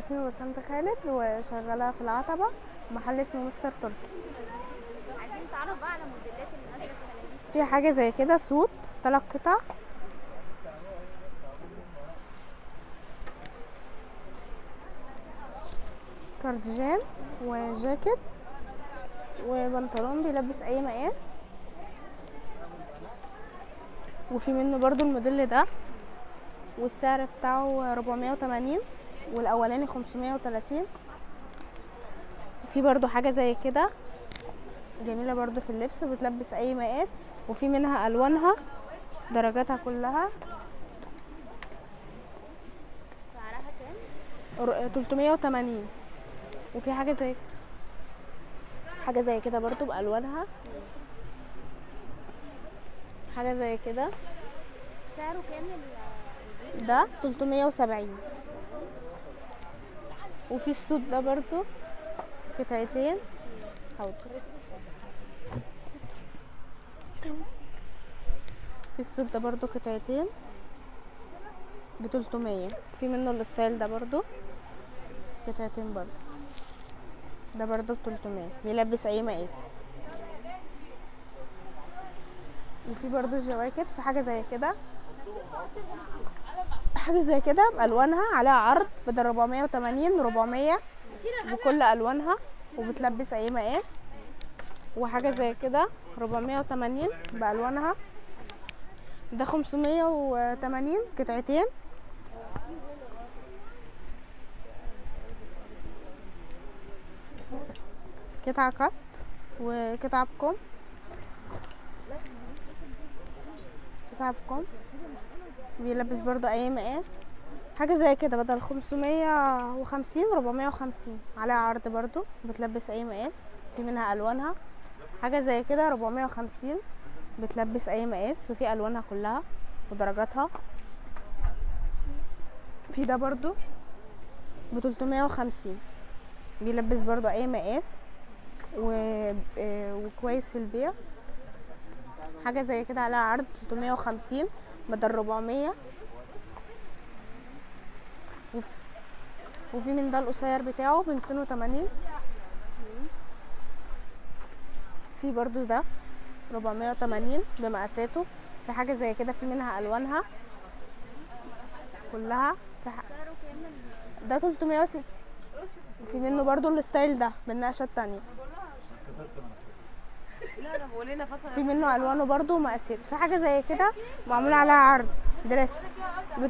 اسمي بسنت خالد وشغالة في العتبة محل اسمه مستر تركي عايزين نتعرف بقى على موديلات اللي نازله السنه دي في حاجة زي كده سوت تلات قطع كارديجان وجاكيت وبنطلون بيلبس اي مقاس وفي منه برضو الموديل ده والسعر بتاعه 480 والاولاني 530 في برضو حاجة زي كده جميلة برضو في اللبس وبتلبس اي مقاس وفي منها الوانها درجاتها كلها سعرها كام ر- 380 وفي حاجة زي حاجة زي كده برضو بألوانها حاجة زي كده سعره كام ال- ده 370 وفي السود ده برضو قطعتين حاضر في السود ده برضو قطعتين ب 300 في منه الستايل ده برضو قطعتين برضو ده برضو ب 300 بيلبس اي مقاس وفي برضو الجواكت في حاجه زي كده حاجه زي كده بالوانها عليها عرض بدل 480 400 بكل الوانها وبتلبس اي مقاس وحاجه زي كده 480 بالوانها ده 580 قطعتين قطعة قط وقطعة بكم قطعة بكم بيلبس برضو اي مقاس حاجة زي كده بدل 550 450 عليها عرض برضو بتلبس اي مقاس في منها الوانها حاجة زي كده 450 بتلبس اي مقاس وفي الوانها كلها ودرجاتها في ده برضو ب 350 بيلبس برضو اي مقاس و... آه، وكويس في البيع حاجة زي كده عليها عرض 350 بدل 400 وف... وفي من ده القصير بتاعه ب 280 في برضو ده 480 بمقاساته في حاجة زي كده في منها ألوانها كلها في ح... سعره كام ال- ده 360 وفي منه برضو الستايل ده بالنقشة التانية لا انا بقول لنا فصل في منه الوانه برضو ومقاسات في حاجه زي كده معمول عليها عرض دريس ب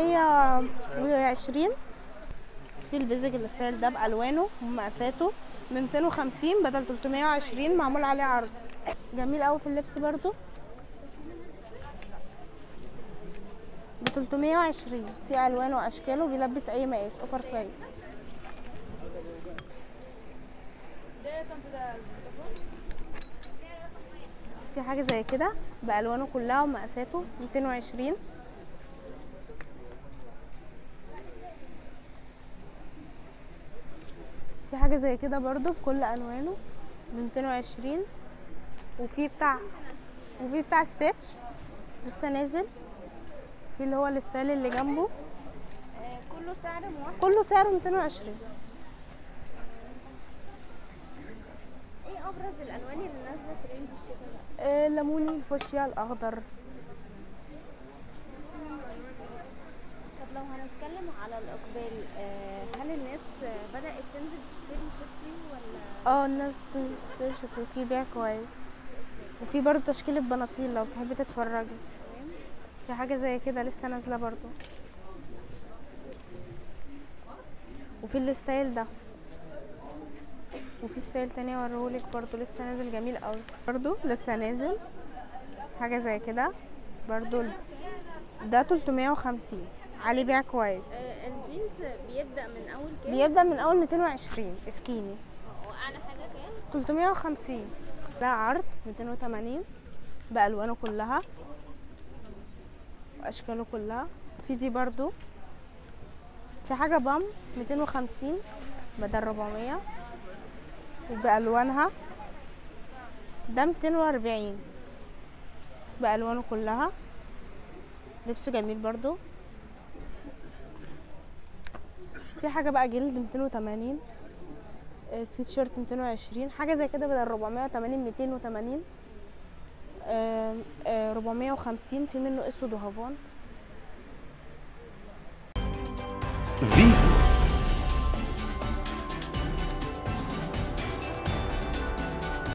320 في البيزك الستايل ده بالوانه ومقاساته ب 250 بدل 320 معمول عليه عرض جميل قوي في اللبس برضو ب 320 في الوانه واشكاله بيلبس اي مقاس اوفر سايز في حاجه زي كده بالوانه كلها ومقاساته 220 في حاجه زي كده برضو بكل الوانه ب 220 وفي بتاع وفي بتاع ستيتش لسه نازل في اللي هو الستايل اللي جنبه آه، كله سعر موحد كله سعره 220 ايه ابرز الالوان اللي نازله ترند الشتاء ده آه، الليموني الفوشيا الاخضر طب لو هنتكلم على الاقبال آه، هل الناس آه، بدات تنزل تشتري شتوي ولا اه الناس بتشتري شتوي في بيع كويس وفي برضه تشكيلة بناطيل لو تحبي تتفرجي تمام في حاجة زي كده لسه نازلة برضو وفي الستايل ده وفي ستايل تاني اوريهولك برضو لسه نازل جميل قوي برضو لسه نازل حاجة زي كده برضو ده 350 عليه بيع كويس آه، الجينز بيبدا من اول كام بيبدأ من اول 220 سكيني آه، واعلى حاجه كام 350 ده عرض 280 بألوانه كلها وأشكاله كلها في دي برضو في حاجة بام 250 بدل 400 وبألوانها ده 240 بألوانه كلها لبسه جميل برضو في حاجه بقى جلد 280 آه، سويت شيرت 220 حاجه زي كده بدل 480 280 آه، آه، 450 في منه اسود وهافان فيجو